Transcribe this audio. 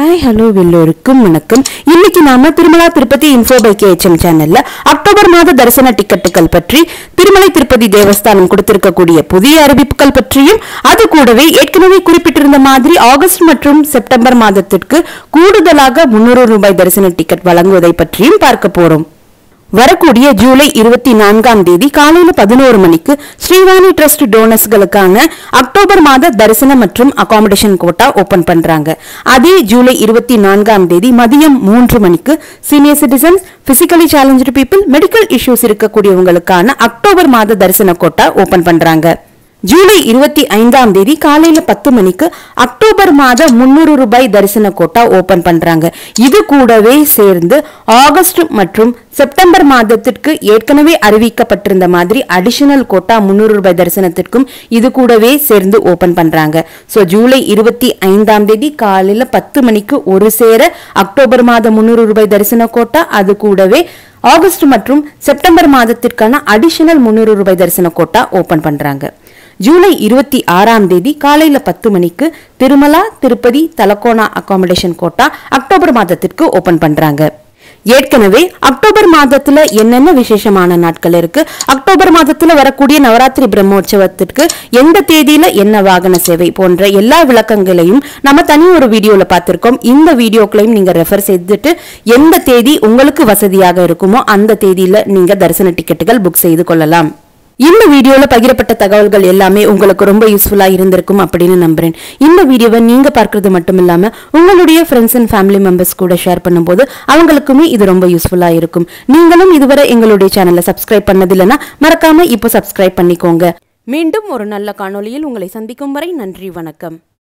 hi hello எல்லோருக்கும் வணக்கம் இன்னைக்கு நாம Tirumala Tirupati info by KHM சேனல்ல அக்டோபர் மாத தரிசன டிக்கெட்டுகள் பற்றி திருமலை திருப்பதி தேவஸ்தானம் கொடுத்திருக்கக்கூடிய புதிய அறிவிப்புகள் பற்றியும் அது கூடவே ஏற்கனவே குறிப்பிட்டிருந்த மாதிரி ஆகஸ்ட் மற்றும் செப்டம்பர் மாதத்திற்கு கூடுதலாக முன்னூறு ரூபாய் தரிசன டிக்கெட் வழங்குவதை பற்றியும் பார்க்க போறோம் வரக்கூடிய ஜூலை இருபத்தி நான்காம் தேதி காலையில பதினோரு மணிக்கு ஸ்ரீவாணி ட்ரஸ்ட் டோனர்ஸ்களுக்கான அக்டோபர் மாத தரிசன மற்றும் அகாமடேஷன் கோட்டா ஓபன் பண்றாங்க அதே ஜூலை இருபத்தி நான்காம் தேதி மதியம் மூன்று மணிக்கு senior citizens physically challenge people medical issues இருக்கக்கூடியவங்களுக்கான அக்டோபர் மாத தரிசன கோட்டா ஓபன் பண்றாங்க ஜூலை இருபத்தி ஐந்தாம் தேதி காலையில பத்து மணிக்கு அக்டோபர் மாத முன்னூறு ரூபாய் தரிசன கோட்டா ஓபன் பண்றாங்க இது கூடவே சேர்ந்து ஆகஸ்ட் மற்றும் செப்டம்பர் மாதத்திற்கு ஏற்கனவே அறிவிக்கப்பட்டிருந்த மாதிரி அடிஷனல் கோட்டா முன்னூறு ரூபாய் தரிசனத்திற்கும் இது கூடவே சேர்ந்து ஓபன் பண்றாங்க சோ ஜூலை இருபத்தி ஐந்தாம் தேதி காலையில பத்து மணிக்கு ஒரு சேர அக்டோபர் மாத முன்னூறு ரூபாய் தரிசன கோட்டா அது கூடவே ஆகஸ்ட் மற்றும் செப்டம்பர் மாதத்திற்கான அடிஷனல் முன்னூறு ரூபாய் தரிசன கோட்டா ஓபன் பண்றாங்க ஜூலை இருபத்தி ஆறாம் தேதி காலையில பத்து மணிக்கு Tirumala Tirupati Talakona accommodation quota October மாதத்திற்கு ஓபன் பண்றாங்க ஏற்கனவே அக்டோபர் மாதத்துல என்னென்ன விசேஷமான நாட்கள் இருக்கு அக்டோபர் மாதத்துல வரக்கூடிய நவராத்திரி பிரம்மோற்சவத்திற்கு எந்த தேதியில என்ன வாகன சேவை போன்ற எல்லா விளக்கங்களையும் நம்ம தனி ஒரு வீடியோல பார்த்திருக்கோம் இந்த வீடியோக்களையும் நீங்க ரெஃபர் செய்துட்டு எந்த தேதி உங்களுக்கு வசதியாக இருக்குமோ அந்த தேதியில நீங்க தரிசன டிக்கெட்டுகள் புக் செய்து கொள்ளலாம் இந்த வீடியோல பகிரப்பட்ட தகவல்கள் எல்லாமே உங்களுக்கு ரொம்ப யூஸ்ஃபுல்லா இருந்திருக்கும் அப்படின்னு நம்புறேன் இந்த வீடியோவை நீங்க பார்க்கறது மட்டும் இல்லாம உங்களுடைய ஃப்ரெண்ட்ஸ் அண்ட் ஃபேமிலி மெம்பர்ஸ் கூட ஷேர் பண்ணும்போது அவங்களுக்குமே இது ரொம்ப யூஸ்ஃபுல்லா இருக்கும் நீங்களும் இதுவரை எங்களுடைய சேனலை சப்ஸ்கிரைப் பண்ணதில்லைன்னா மறக்காம இப்போ சப்ஸ்கிரைப் பண்ணிக்கோங்க மீண்டும் ஒரு நல்ல காணொளியில் உங்களை சந்திக்கும் வரை நன்றி வணக்கம்